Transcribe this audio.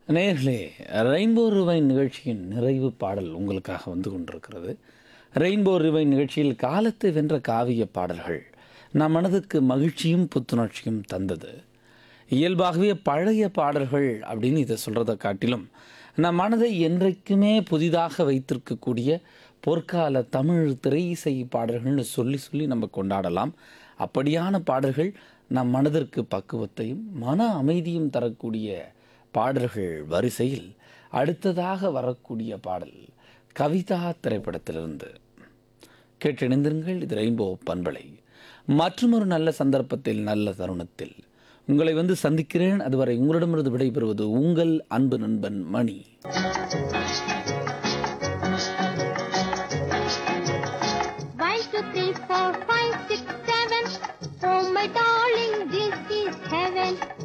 நேர்களே ரெயின்போ ரிவைன் நிகழ்ச்சியின் நிறைவு பாடல் உங்களுக்காக வந்து கொண்டிருக்கிறது ரெயின்போ ரிவைன் நிகழ்ச்சியில் காலத்தை வென்ற காவிய பாடல்கள் நம் மனதுக்கு மகிழ்ச்சியும் புத்துணர்ச்சியும் தந்தது இயல்பாகவே பழைய பாடல்கள் அப்படின்னு இதை சொல்கிறத காட்டிலும் நம் மனதை என்றைக்குமே புதிதாக வைத்திருக்கக்கூடிய பொற்கால தமிழ் திரை இசை பாடல்கள்னு சொல்லி சொல்லி நம்ம கொண்டாடலாம் அப்படியான பாடல்கள் நம் மனதிற்கு பக்குவத்தையும் மன அமைதியும் தரக்கூடிய பாடல்கள் வரிசையில் அடுத்ததாக வரக்கூடிய பாடல் கவிதா திரைப்படத்திலிருந்து கேட்டிணைந்திருங்கள் இது ரெயின்போ பண்பலை மற்றொரு நல்ல சந்தர்ப்பத்தில் நல்ல தருணத்தில் உங்களை வந்து சந்திக்கிறேன் அதுவரை உங்களிடமிருந்து விடைபெறுவது உங்கள் அன்பு நண்பன் மணி